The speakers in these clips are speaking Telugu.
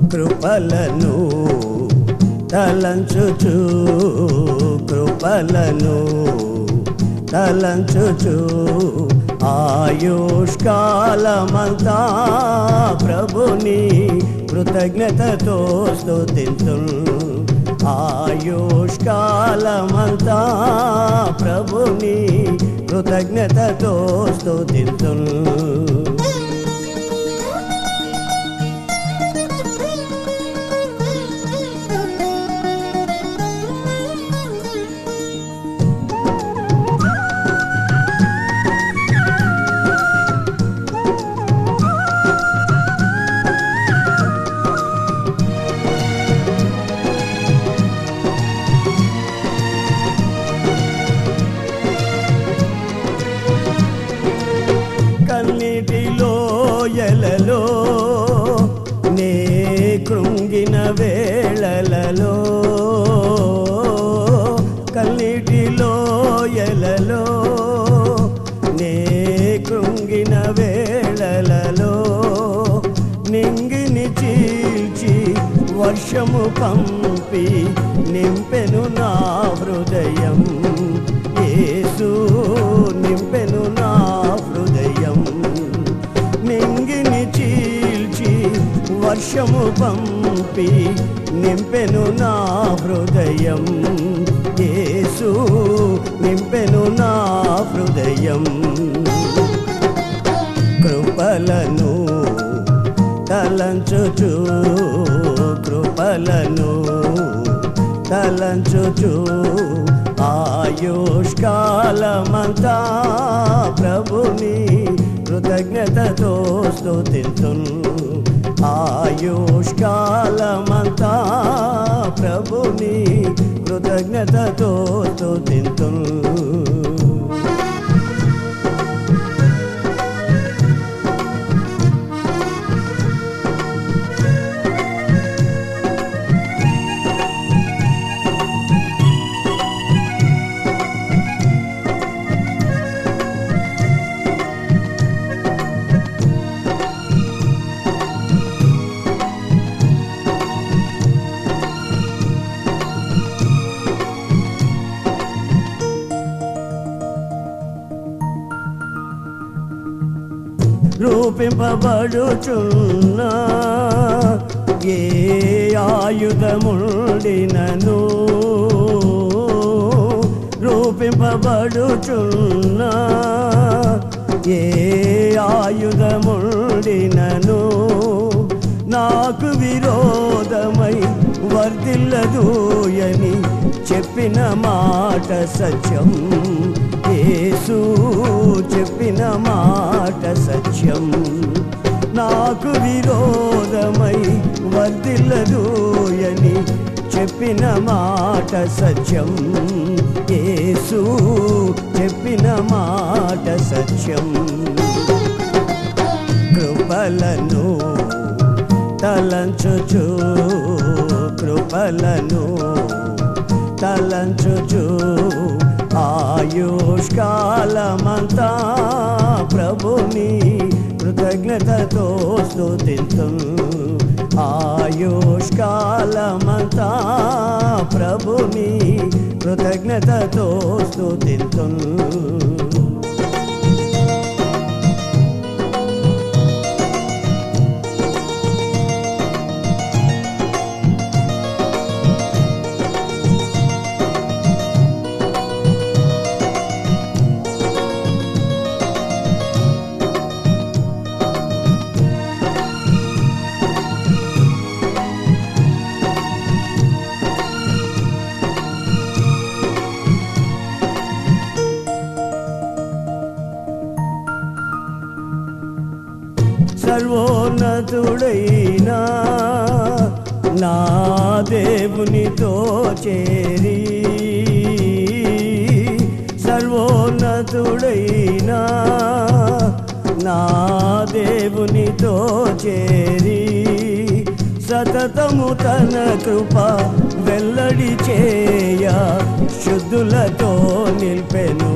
కృపలను తలంచుచు కృపలను తలంచుచు ఆయుష్కాలమంతా ప్రభుని కృతజ్ఞతతో స్తుతింతు ఆయుష్కాలమంతా ప్రభుని కృతజ్ఞతతో స్తుతింతు కన్నీటిలో ఎలలో నే కృంగిన వేళలలో కన్నీటిలో ఎలలో నే కృంగిన వేళలలో నింగిని చీల్చి వర్షము పంపి నింపెను నా హృదయం యేసు నింపెను నా హృదయం నింగిని చీల్చి వర్షము పంపి నింపెను నా హృదయం యేసు నింపెను నా హృదయం కృపలను తలంచుచు కృపలను తలంచుచు ఆయుష్కాలమంతా ప్రభుని కృతజ్ఞతతో స్తుతింతు ఆయుష్కాలమంతా ప్రభుని కృతజ్ఞతతో స్తుతింతు రూపింపబడుచున్న ఏ ఆయుధముండినను రూపింపబడుచున్న ఏ ఆయుధముండినను నాకు విరోధమై వర్ధిల్లదూయని చెప్పిన మాట సత్యం యేసు చెప్పిన మాట సత్యం నాకు విరోధమై వర్ధిల్లదూయని చెప్పిన మాట సత్యం యేసు చెప్పిన మాట సత్యం కృపలను తలంచుచు కృపలను తలంచుచు ఆయుష్కాలమంతా ప్రభుని కృతజ్ఞతతో స్తుతింతు ఆయుష్కాలమంతా ప్రభుని కృతజ్ఞతతో స్తుతింతు సర్వోన్నతుడైనా నా దేవునితో చేరి సర్వోన్నతుడైనా నా దేవునితో చేరి సతతము తన కృప వెల్లడి చేయ శుద్ధులతో నిల్పెను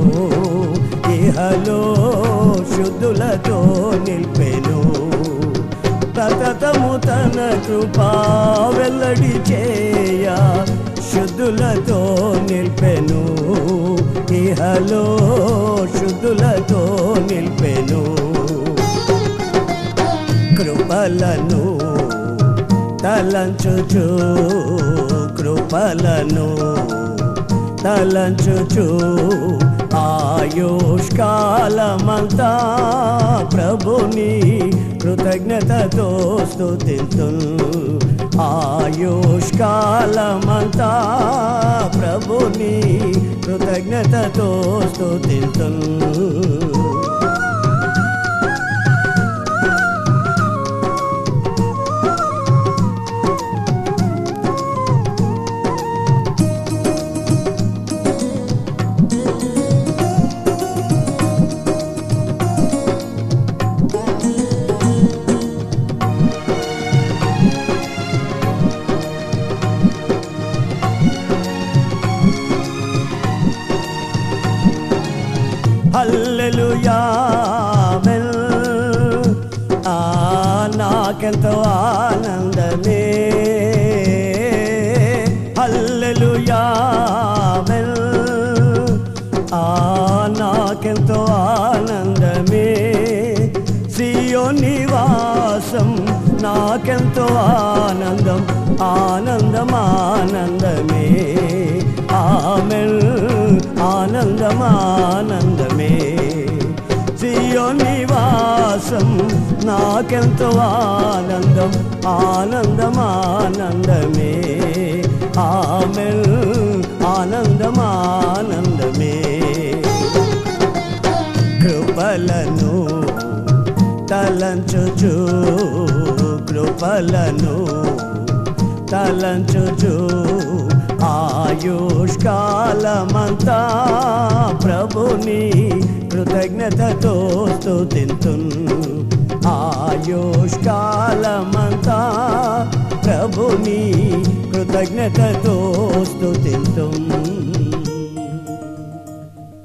ఇహలో శుద్ధులతో నిల్పెను సతతము కాలము తన కృపా వెల్లడి చేయ శుద్ధులతో నిల్పెను ఇహలో శుద్ధులతో నిల్పెను కృపలను తలంచుచు కృపలను తలంచుచు ఆయుష్కాలమంతా ప్రభుని కృతజ్ఞతతో స్తుతింతు ఆయుష్కాలమంతా ప్రభుని కృతజ్ఞతతో స్తుతింతు హల్లెలూయా మెల్ ఆ నాకెంతో ఆనందమే హల్లెలూయా మెల్ ఆ నాకెంతో ఆనందమే సియో నివాసం నాకెంతో ఆనందం ఆనందం ఆనందమే ఆమెల్ ఆనందం ఆనందమే సియో నివాసం నాకెంతో ఆనందం ఆనందం ఆనందమే ఆమెల్ ఆనందం ఆనందమే కృపలను తలంచుచు కృపలను తలంచుచు ఆయుష్కాలమంతా ప్రభుని కృతజ్ఞతతో స్తుతింతు ఆయుష్కాలమంతా ప్రభుని కృతజ్ఞతతో